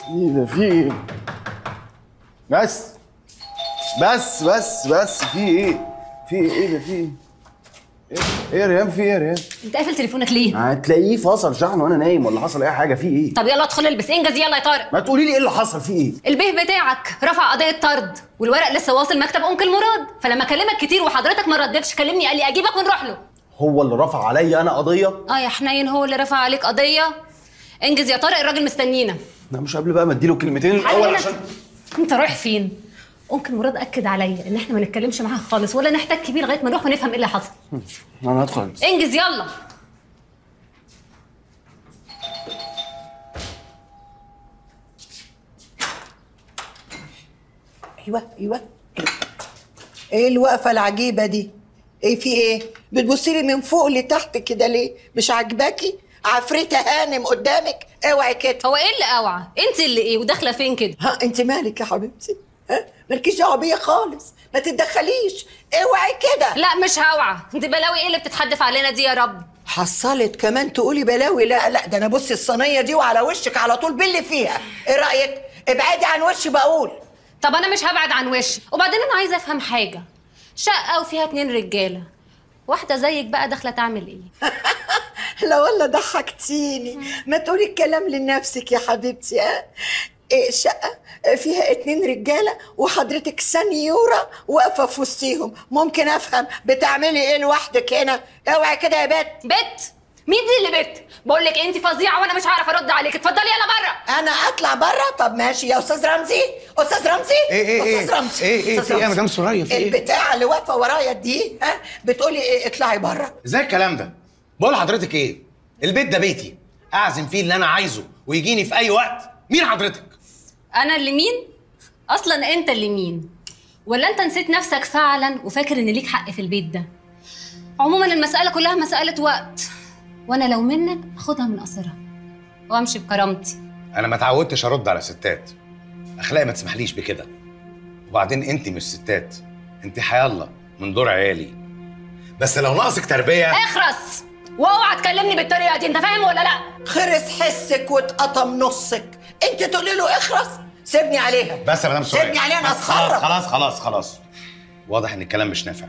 ايه ده في ايه بس بس بس بس في ايه في ايه ايه ده في ايه ايه ايه يا ريان في ايه يا ريان انت قافل تليفونك ليه؟ هتلاقيه فصل شحن وانا نايم ولا حصل اي حاجه في ايه طب يلا ادخل البس انجز يلا يا طارق ما تقولي لي ايه اللي حصل في ايه البيه بتاعك رفع قضيه طرد والورق لسه واصل مكتب انكل مراد فلما كلمك كتير وحضرتك ما ردتش كلمني قال لي اجيبك ونروح له هو اللي رفع عليا انا قضيه اه يا حنين هو اللي رفع عليك قضيه انجز يا طارق الراجل مستنينا لا مش قبل بقى ما اديله كلمتين الاول حنين، عشان انت رايح فين انكل مراد اكد عليا ان احنا ما نتكلمش معاه خالص ولا نحتك بيه لغايه ما نروح ونفهم ايه اللي حصل انا هدخل ألبس. انجز يلا ايوه ايوه ايه الوقفه العجيبه دي ايه في ايه بتبصي لي من فوق لتحت كده ليه مش عاجباكي عفريته هانم قدامك اوعي كده هو ايه اللي اوعى انت اللي ايه وداخله فين كده ها انت مالك يا حبيبتي ها مالكيش دعوه بيا خالص ما تتدخليش اوعي كده لا مش هوعى انت بلاوي ايه اللي بتتحدف علينا دي يا رب حصلت كمان تقولي بلاوي لا لا ده انا بصي الصينيه دي وعلى وشك على طول باللي فيها ايه رايك ابعدي عن وشي بقول طب انا مش هبعد عن وشي وبعدين انا عايزه افهم حاجه شقه وفيها اتنين رجاله واحده زيك بقى داخله تعمل ايه لا والله ضحكتيني ما تقولي الكلام لنفسك يا حبيبتي ها إيه شقة فيها اتنين رجالة وحضرتك سنيورة واقفة في وسطيهم ممكن أفهم بتعملي إيه لوحدك هنا اوعي كده يا بت بت مين دي اللي بت بقول لك انت فظيعه وانا مش هعرف ارد عليك اتفضلي يلا بره أنا أطلع بره طب ماشي يا أستاذ رمزي أستاذ رمزي إيه إيه إيه؟ أستاذ رمزي إيه إيه؟ أستاذ في إيه يا رمزي. مدام سوريا؟ في إيه؟ البتاعة اللي واقفة ورايا دي ها بتقولي إيه اطلعي بره ازاي الكلام ده؟ بقول لحضرتك ايه؟ البيت ده بيتي اعزم فيه اللي انا عايزه ويجيني في اي وقت مين حضرتك؟ انا اللي مين اصلا انت اللي مين ولا انت نسيت نفسك فعلا وفاكر ان ليك حق في البيت ده عموما المساله كلها مساله وقت وانا لو منك اخدها من قصرها وامشي بكرامتي انا ما اتعودتش ارد على ستات اخلاقي ما تسمحليش بكده وبعدين انت مش ستات انت حيالله من دور عيالي بس لو ناقصك تربيه اخرس واوعى تكلمني بالطريقه دي انت فاهم ولا لا خرس حسك واتقطم نصك أنت تقولي له اخرس سيبني عليها بس يا مدام سوريا سيبني عليها أنا بس خلاص أتخرج خلاص خلاص خلاص واضح ان الكلام مش نافع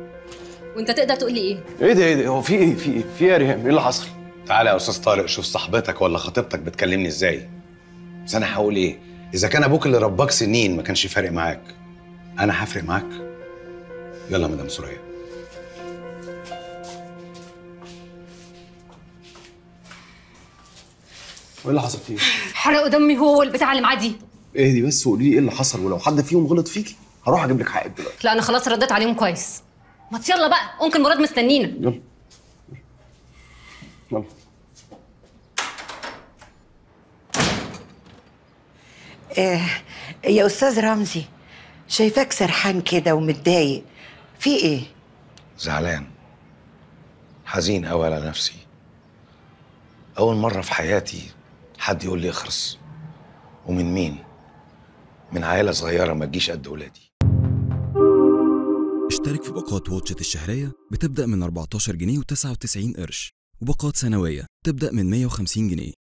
وانت تقدر تقول لي ايه ايه ده ايه ده هو في ايه في ايه في ايه يا ريهام ايه اللي حصل تعالى يا استاذ طارق شوف صاحبتك ولا خطيبتك بتكلمني ازاي بس انا هقول ايه اذا كان ابوك اللي رباك سنين ما كانش فارق معاك انا هفرق معاك يلا يا مدام سوريا وايه اللي حصل فيه حرق دمي هو البتاع اللي معاه دي اهدي بس وقولي لي ايه اللي حصل ولو حد فيهم غلط فيكي هروح اجيب لك حقك دلوقتي لا انا خلاص رديت عليهم كويس ما يلا بقى ممكن مراد مستنينا يلا يلا آه يا استاذ رمزي شايفاك سرحان كده ومتضايق في ايه زعلان حزين قوي على نفسي اول مره في حياتي حد يقول لي اخرس ومن مين من عائله صغيره ما تجيش قد ولادي اشترك في باقات واتشت الشهرية بتبدأ من 14 جنيه و99 قرش وباقات سنوية تبدأ من 150 جنيه